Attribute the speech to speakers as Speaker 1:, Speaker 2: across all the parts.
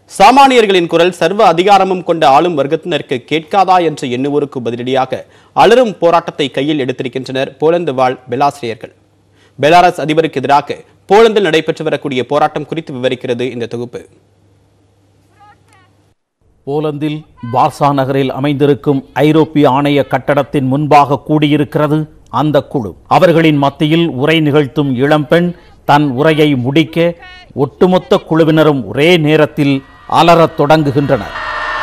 Speaker 1: சாமானியர்களின் குரல் சர்வ அதிகாரமும் கொண்ட ஆளும் வர்க்கத்தினருக்கு கேட்காதா என்று எண்ணுவோருக்கு பதிலடியாக அலரும் போராட்டத்தை கையில் எடுத்திருக்கின்றனர் போலந்து வாழ் பெலாசிரியர்கள் பெலாரஸ் அதிபருக்கு எதிராக போலந்தில் நடைபெற்று வரக்கூடிய போராட்டம் குறித்து விவரிக்கிறது இந்த தொகுப்பு
Speaker 2: போலந்தில் வார்சா நகரில் அமைந்திருக்கும் ஐரோப்பிய ஆணைய கட்டடத்தின் முன்பாக கூடியிருக்கிறது அந்த குழு அவர்களின் மத்தியில் உரை நிகழ்த்தும் இளம்பெண் தன் உரையை முடிக்க ஒட்டுமொத்த குழுவினரும் ஒரே நேரத்தில் அலறத் தொடங்குகின்றனர்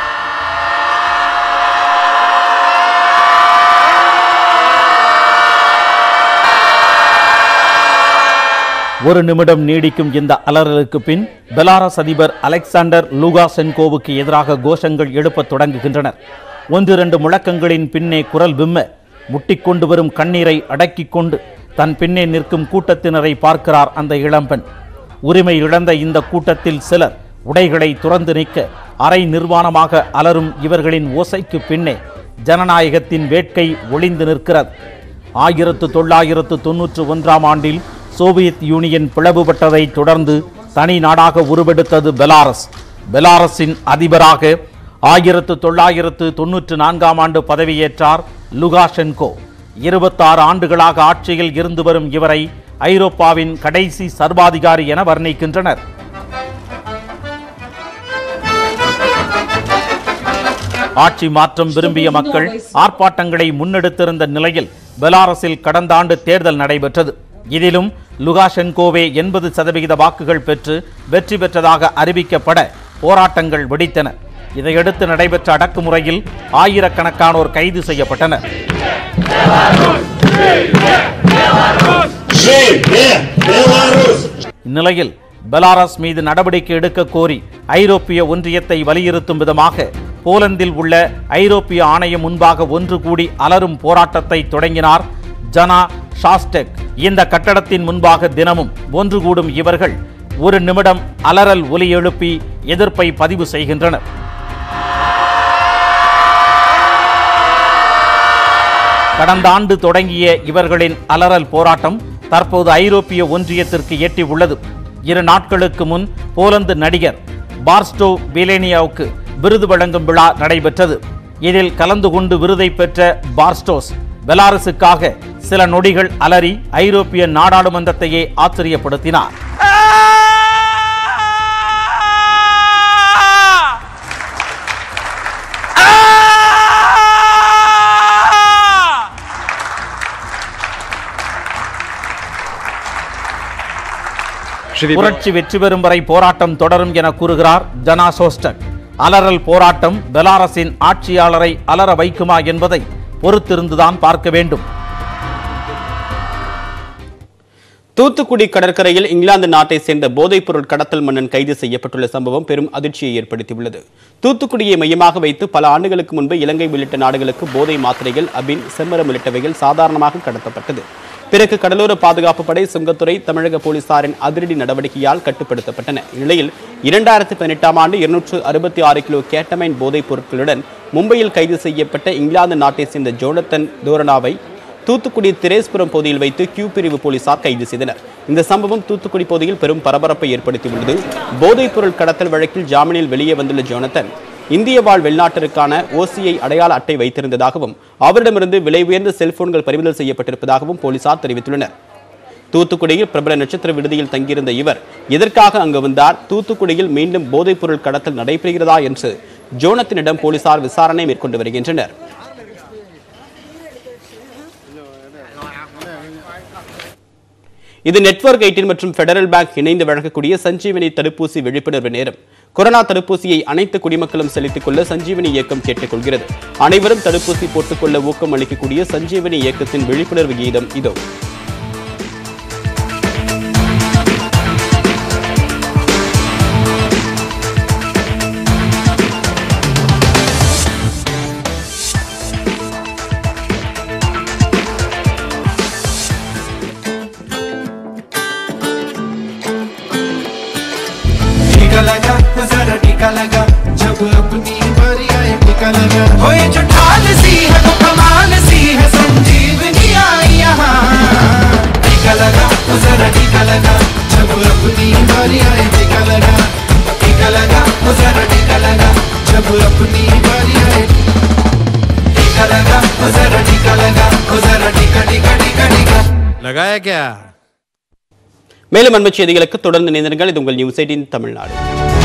Speaker 2: ஒரு நிமிடம் நீடிக்கும் இந்த அலறலுக்கு பின் பெலாரஸ் அதிபர் அலெக்சாண்டர் லூகாசென்கோவுக்கு எதிராக கோஷங்கள் எழுப்பத் தொடங்குகின்றனர் ஒன்றிரண்டு முழக்கங்களின் பின்னே குரல் விம்ம முட்டிக்கொண்டு வரும் கண்ணீரை அடக்கிக் கொண்டு தன் பின்னே நிற்கும் கூட்டத்தினரை பார்க்கிறார் அந்த இளம்பெண் உரிமை இழந்த இந்த கூட்டத்தில் சிலர் உடைகளை துறந்து நிற்க அரை நிர்வாணமாக அலரும் இவர்களின் ஓசைக்கு பின்னே ஜனநாயகத்தின் வேட்கை ஒளிந்து நிற்கிறது ஆயிரத்து தொள்ளாயிரத்து தொன்னூற்று ஒன்றாம் ஆண்டில் சோவியத் யூனியன் பிளவுபட்டதை தொடர்ந்து தனி நாடாக உருவெடுத்தது பெலாரஸ் பெலாரஸின் அதிபராக ஆயிரத்து தொள்ளாயிரத்து தொன்னூற்று நான்காம் ஆண்டு பதவியேற்றார் லுகாஷென்கோ இருபத்தாறு ஆண்டுகளாக ஆட்சியில் இருந்து வரும் இவரை ஐரோப்பாவின் கடைசி சர்வாதிகாரி என வர்ணிக்கின்றனர் ஆட்சி மாற்றம் விரும்பிய மக்கள் ஆர்ப்பாட்டங்களை முன்னெடுத்திருந்த நிலையில் பெலாரஸில் கடந்த ஆண்டு தேர்தல் நடைபெற்றது இதிலும் லுகாஷென்கோவே எண்பது சதவிகித வாக்குகள் பெற்று வெற்றி பெற்றதாக அறிவிக்கப்பட போராட்டங்கள் வெடித்தன இதையடுத்து நடைபெற்ற அடக்குமுறையில் ஆயிரக்கணக்கானோர் கைது செய்யப்பட்டனர்
Speaker 3: Żyje Belarus!
Speaker 2: இந்நிலையில் பெலாரஸ் மீது நடவடிக்கை எடுக்க கோரி ஐரோப்பிய ஒன்றியத்தை வலியுறுத்தும் விதமாக போலந்தில் உள்ள ஐரோப்பிய ஆணையம் முன்பாக ஒன்று கூடி அலரும் போராட்டத்தை தொடங்கினார் ஜனா ஷாஸ்டெக் இந்த கட்டடத்தின் முன்பாக தினமும் ஒன்று கூடும் இவர்கள் ஒரு நிமிடம் அலறல் ஒலி எழுப்பி எதிர்ப்பை பதிவு செய்கின்றனர் கடந்த ஆண்டு தொடங்கிய இவர்களின் அலறல் போராட்டம் தற்போது ஐரோப்பிய ஒன்றியத்திற்கு எட்டி உள்ளது இரு நாட்களுக்கு முன் போலந்து நடிகர் பார்ஸ்டோ பிலேனியாவுக்கு விருது வழங்கும் விழா நடைபெற்றது இதில் கலந்து கொண்டு விருதை பெற்ற பார்ஸ்டோஸ் பெலாரஸுக்காக சில நொடிகள் அலறி ஐரோப்பிய நாடாளுமன்றத்தையே ஆச்சரியப்படுத்தினார் புரட்சி வெற்றி பெறும் வரை போராட்டம் தொடரும் என கூறுகிறார் ஜனா சோஸ்டக் அலறல் போராட்டம் பெலாரஸின் ஆட்சியாளரை அலற வைக்குமா என்பதை பொறுத்திருந்துதான் பார்க்க வேண்டும்
Speaker 1: தூத்துக்குடி கடற்கரையில் இங்கிலாந்து நாட்டை சேர்ந்த போதைப் பொருள் கடத்தல் மன்னன் கைது செய்யப்பட்டுள்ள சம்பவம் பெரும் அதிர்ச்சியை ஏற்படுத்தியுள்ளது தூத்துக்குடியை மையமாக வைத்து பல ஆண்டுகளுக்கு முன்பு இலங்கை உள்ளிட்ட நாடுகளுக்கு போதை மாத்திரைகள் அபின் செம்மரம் உள்ளிட்டவைகள் சாதாரணமாக கடத்தப்பட்டது பிறகு கடலோர பாதுகாப்பு படை சுங்கத்துறை தமிழக போலீசாரின் அதிரடி நடவடிக்கையால் கட்டுப்படுத்தப்பட்டன இந்நிலையில் இரண்டாயிரத்தி பதினெட்டாம் ஆண்டு இருநூற்று அறுபத்தி ஆறு கிலோ கேட்டமைன் போதைப் பொருட்களுடன் மும்பையில் கைது செய்யப்பட்ட இங்கிலாந்து நாட்டை சேர்ந்த ஜோனத்தன் தோரணாவை தூத்துக்குடி திரேஸ்புரம் பகுதியில் வைத்து கியூ பிரிவு போலீசார் கைது செய்தனர் இந்த சம்பவம் தூத்துக்குடி பகுதியில் பெரும் பரபரப்பை ஏற்படுத்தியுள்ளது போதைப் பொருள் கடத்தல் வழக்கில் ஜாமீனில் வெளியே வந்துள்ள ஜோனத்தன் இந்திய வாழ் வெளிநாட்டிற்கான ஓசிஐ அடையாள அட்டை வைத்திருந்ததாகவும் அவரிடமிருந்து விலை உயர்ந்த செல்போன்கள் பறிமுதல் செய்யப்பட்டிருப்பதாகவும் போலீசார் தெரிவித்துள்ளனர் தூத்துக்குடியில் பிரபல நட்சத்திர விடுதியில் தங்கியிருந்த இவர் எதற்காக அங்கு வந்தார் தூத்துக்குடியில் மீண்டும் போதைப் பொருள் கடத்தல் நடைபெறுகிறதா என்று ஜோனத்தினிடம் போலீசார் விசாரணை மேற்கொண்டு வருகின்றனர் இது நெட்வொர்க் எயிட்டின் மற்றும் ஃபெடரல் பேங்க் இணைந்து வழங்கக்கூடிய சஞ்சீவனி தடுப்பூசி விழிப்புணர்வு நேரம் கொரோனா தடுப்பூசியை அனைத்து குடிமக்களும் செலுத்திக் கொள்ள சஞ்சீவனி இயக்கம் கேட்டுக்கொள்கிறது அனைவரும் தடுப்பூசி போட்டுக்கொள்ள ஊக்கம் அளிக்கக்கூடிய சஞ்சீவனி இயக்கத்தின் விழிப்புணர்வு கீதம் இதோ
Speaker 4: टीका लगा जरा टीका लगा जब अपनी बारी आए टीका लगा हो ये जो ढाल सी है वो कमाल सी है संजीवनी आई यहाँ
Speaker 5: लगाया क्या
Speaker 1: மேலும் அன்பு செய்திகளுக்கு தொடர்ந்து நினைந்திருங்கள் இது உங்கள் நியூஸ் எயிட்டின் தமிழ்நாடு